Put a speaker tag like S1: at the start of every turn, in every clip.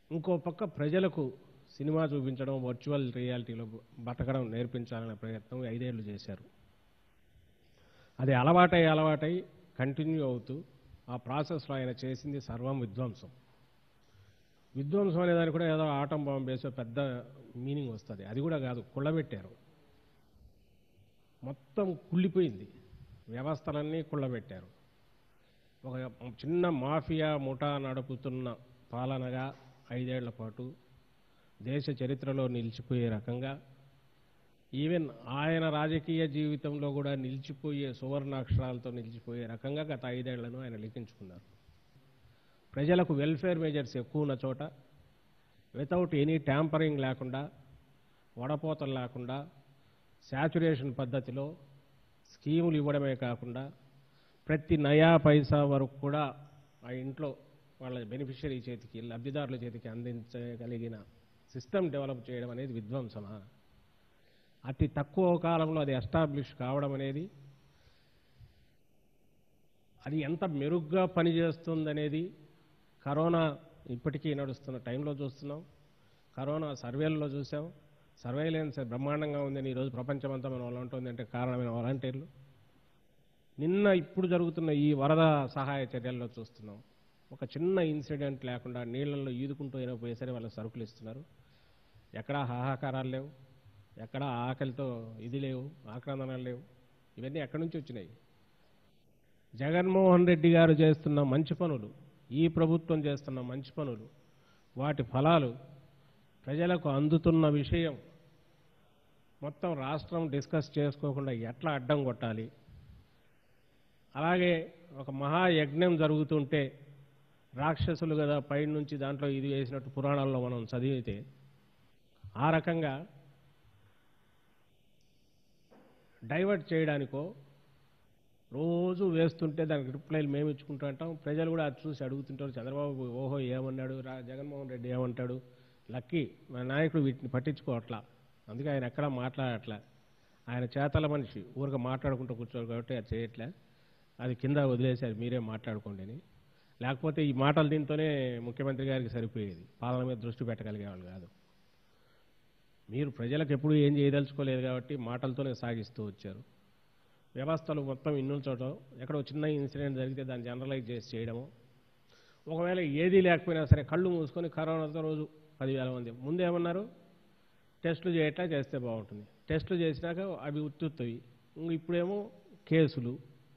S1: ఇంకో పక్క ప్రజలకు సినిమా చూపించడం వర్చువల్ రియాలిటీలో బతకడం నేర్పించాలనే ప్రయత్నం ఐదేళ్లు చేశారు అది అలవాటై అలవాటై కంటిన్యూ అవుతూ ఆ ప్రాసెస్లో ఆయన చేసింది సర్వం విధ్వంసం విధ్వంసం అనే దానికి కూడా ఏదో ఆటం బాంబు వేసే పెద్ద మీనింగ్ వస్తుంది అది కూడా కాదు కుళ్ళబెట్టారు మొత్తం కుళ్ళిపోయింది వ్యవస్థలన్నీ కుళ్ళబెట్టారు ఒక చిన్న మాఫియా ముఠా నడుపుతున్న పాలనగా ఐదేళ్ల పాటు దేశ చరిత్రలో నిలిచిపోయే రకంగా ఈవెన్ ఆయన రాజకీయ జీవితంలో కూడా నిలిచిపోయే సువర్ణాక్షరాలతో నిలిచిపోయే రకంగా గత ఐదేళ్లను ఆయన లిఖించుకున్నారు ప్రజలకు వెల్ఫేర్ మెజర్స్ ఎక్కువ ఉన్న చోట వితౌట్ ఎనీ ట్యాంపరింగ్ లేకుండా వడపోతలు లేకుండా శాచురేషన్ పద్ధతిలో స్కీములు ఇవ్వడమే కాకుండా ప్రతి నయా పైసా వరకు కూడా ఆ ఇంట్లో వాళ్ళ బెనిఫిషరీ చేతికి లబ్ధిదారుల చేతికి అందించగలిగిన సిస్టమ్ డెవలప్ చేయడం అనేది విధ్వంసమా అతి తక్కువ కాలంలో అది ఎస్టాబ్లిష్ కావడం అనేది అది ఎంత మెరుగ్గా పనిచేస్తుందనేది కరోనా ఇప్పటికీ నడుస్తున్న టైంలో చూస్తున్నాం కరోనా సర్వేల్లో చూసాం సర్వేలెన్స్ బ్రహ్మాండంగా ఉందని ఈరోజు ప్రపంచమంతా మనం అలా ఉంటుంది అంటే కారణమైన వాలంటీర్లు నిన్న ఇప్పుడు జరుగుతున్న ఈ వరద సహాయ చర్యల్లో చూస్తున్నాం ఒక చిన్న ఇన్సిడెంట్ లేకుండా నీళ్ళల్లో ఈదుకుంటూ అయినా పోయేసరి వాళ్ళకి సరుకులు ఇస్తున్నారు ఎక్కడా హాహాకారాలు లేవు ఎక్కడా ఆకలితో ఇది లేవు ఆక్రందనలు లేవు ఇవన్నీ ఎక్కడి నుంచి వచ్చినాయి జగన్మోహన్ రెడ్డి గారు చేస్తున్న మంచి పనులు ఈ ప్రభుత్వం చేస్తున్న మంచి పనులు వాటి ఫలాలు ప్రజలకు అందుతున్న విషయం మొత్తం రాష్ట్రం డిస్కస్ చేసుకోకుండా ఎట్లా అడ్డం కొట్టాలి అలాగే ఒక మహాయజ్ఞం జరుగుతుంటే రాక్షసులు కదా పైన నుంచి దాంట్లో ఇది వేసినట్టు పురాణాల్లో మనం చదివితే ఆ రకంగా డైవర్ట్ చేయడానికో రోజు వేస్తుంటే దానికి రిప్లైలు మేము ఇచ్చుకుంటూ అంటాం ప్రజలు కూడా అది చూసి అడుగుతుంటారు చంద్రబాబు ఓహో ఏమన్నాడు రా జగన్మోహన్ రెడ్డి ఏమంటాడు లక్కీ మా నాయకుడు వీటిని పట్టించుకోవట్లా అందుకే ఆయన ఎక్కడా మాట్లాడట్లే ఆయన చేతల మనిషి ఊరిక మాట్లాడుకుంటూ కూర్చోరు కాబట్టి అది చేయట్లే అది కింద వదిలేశారు మీరే మాట్లాడుకోండి అని లేకపోతే ఈ మాటలు దీంతోనే ముఖ్యమంత్రి గారికి సరిపోయేది పాలన మీద దృష్టి పెట్టగలిగేవాళ్ళు కాదు మీరు ప్రజలకు ఎప్పుడు ఏం చేయదలుచుకోలేదు కాబట్టి మాటలతోనే సాగిస్తూ వచ్చారు వ్యవస్థలు మొత్తం ఇన్నుల చోట ఎక్కడో చిన్న ఇన్సిడెంట్ జరిగితే దాన్ని జనరలైజ్ చేసి చేయడము ఒకవేళ ఏదీ లేకపోయినా సరే కళ్ళు మూసుకొని కరోనాతో రోజు పదివేల మంది ముందు ఏమన్నారు టెస్టులు చేయట్లా చేస్తే బాగుంటుంది టెస్టులు చేసినాక అవి ఉత్తుత్తవి ఇంక ఇప్పుడేమో కేసులు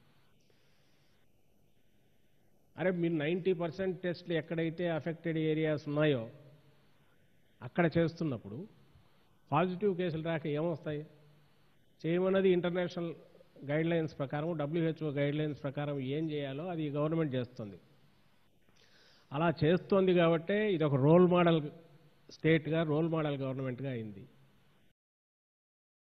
S1: అరే మీరు నైంటీ పర్సెంట్ టెస్టులు ఎక్కడైతే అఫెక్టెడ్ ఏరియాస్ ఉన్నాయో అక్కడ చేస్తున్నప్పుడు పాజిటివ్ కేసులు రాక ఏమొస్తాయి చేయమన్నది ఇంటర్నేషనల్ గైడ్ లైన్స్ ప్రకారం డబ్ల్యూహెచ్ఓ గైడ్ లైన్స్ ప్రకారం ఏం చేయాలో అది గవర్నమెంట్ చేస్తుంది అలా చేస్తోంది కాబట్టే ఇది ఒక రోల్ మోడల్ స్టేట్గా రోల్ మోడల్ గవర్నమెంట్గా అయింది